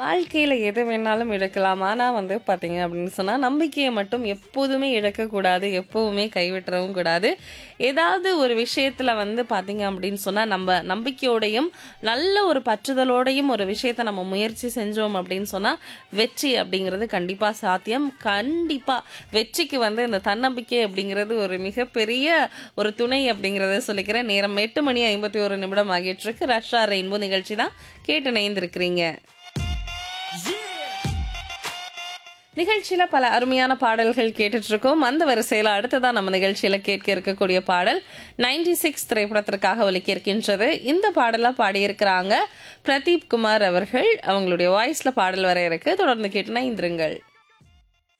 வாழ்க்கையில எது வேணாலும் இழக்கலாம். ஆனா வந்து பார்த்தீங்க அப்படின்னு சொன்னா, நம்பிக்கைய மட்டும் எப்போதுமே இழக்கக்கூடாது. எப்பவுமே கைவிட்டுறவும் கூடாது. ஏதாவது ஒரு விஷயத்துல வந்து பார்த்தீங்க அப்படின்னு சொன்னா, நம்ப நம்பிக்கையோடையும், நல்ல ஒரு பற்றுதலோடையும் ஒரு விஷயத்த நம்ம முயற்சி செஞ்சோம் அப்படின்னு சொன்னா, வெற்றி அப்படிங்கிறது கண்டிப்பா சாத்தியம். கண்டிப்பா வெற்றிக்கு வந்து இந்த தன்னம்பிக்கை அப்படிங்கிறது ஒரு மிகப்பெரிய ஒரு துணை அப்படிங்கிறத சொல்லிக்கிறேன். நேரம் 8 மணி 51 நிமிடம் ஆகிட்டிருக்கு. ரஷ்ஷா ரெயின்போ நிகழ்ச்சி தான் கேட்டு இணைந்திருக்கிறீங்க. நிகழ்ச்சியில பல அருமையான பாடல்கள் கேட்டுட்டு இருக்கோம். அந்த வரிசையில அடுத்ததா நம்ம நிகழ்ச்சியில கேட்க இருக்கக்கூடிய பாடல் 96 திரைப்படத்திற்காக ஒலிக்க இருக்கின்றது. இந்த பாடலா பாடியிருக்கிறாங்க பிரதீப் குமார் அவர்கள். அவங்களுடைய வாய்ஸ்ல பாடல் வர இருக்கு. தொடர்ந்து கேட்டு இணைந்திருங்கள்.